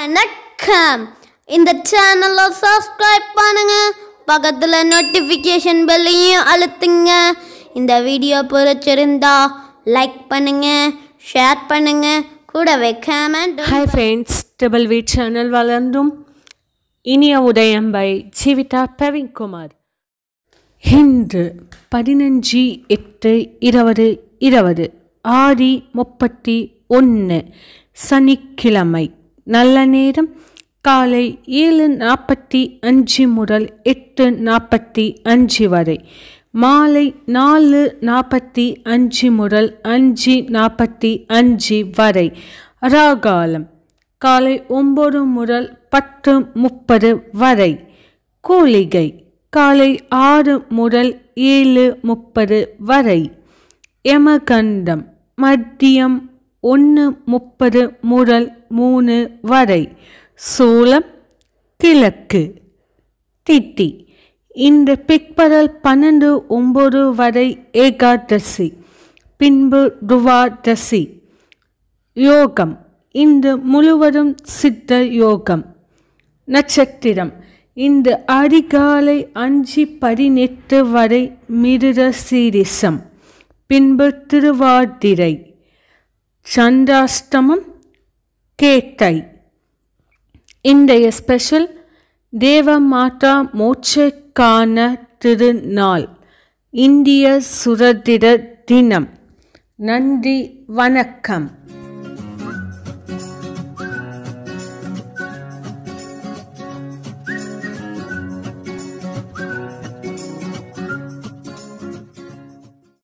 வணக்கம் இந்த சேனலை சப்ஸ்கிரைப் பண்ணுங்க பக்கத்தில் நோட்டிஃபிகேஷன் பெல்லையும் அழுத்துங்க இந்த வீடியோ பிடிச்சிருந்தா லைக் பண்ணுங்க ஷேர் பண்ணுங்க கூடவே comment hi friends double V channel வளர்ந்தும் இனிய உதயம் பை ஜீவிதா பிரவீன்குமார் இன்று பதினஞ்சு எட்டு இருபது இருபது ஆடி முப்பத்தி ஒன்று சனிக்கிழமை நல்ல நேரம் காலை ஏழு நாற்பத்தி அஞ்சு முதல் எட்டு நாற்பத்தி அஞ்சு வரை மாலை நாலு நாற்பத்தி அஞ்சு முதல் அஞ்சு நாற்பத்தி அஞ்சு வரை ராகாலம் காலை ஒம்பது முதல் பத்து முப்பது வரை கூலிகை காலை ஆறு முதல் ஏழு முப்பது வரை யமகண்டம் மதியம் ஒன்று முப்பது முதல் மூணு வரை சோளம் கிழக்கு தித்தி இந்த பிற்பகல் பன்னெண்டு ஒம்பது வரை ஏகாதசி பின்பு துவாதசி யோகம் இந்த முழுவதும் சித்த யோகம் நட்சத்திரம் இந்த அதிகாலை அஞ்சு பதினெட்டு வரை மிருத சீரிசம் பின்பு திருவாதிரை சந்திராஷ்டமம் கேட்டை இன்றைய ஸ்பெஷல் தேவமாதா மோட்சக்கான திருநாள் இந்திய சுதந்திர தினம் நன்றி வணக்கம்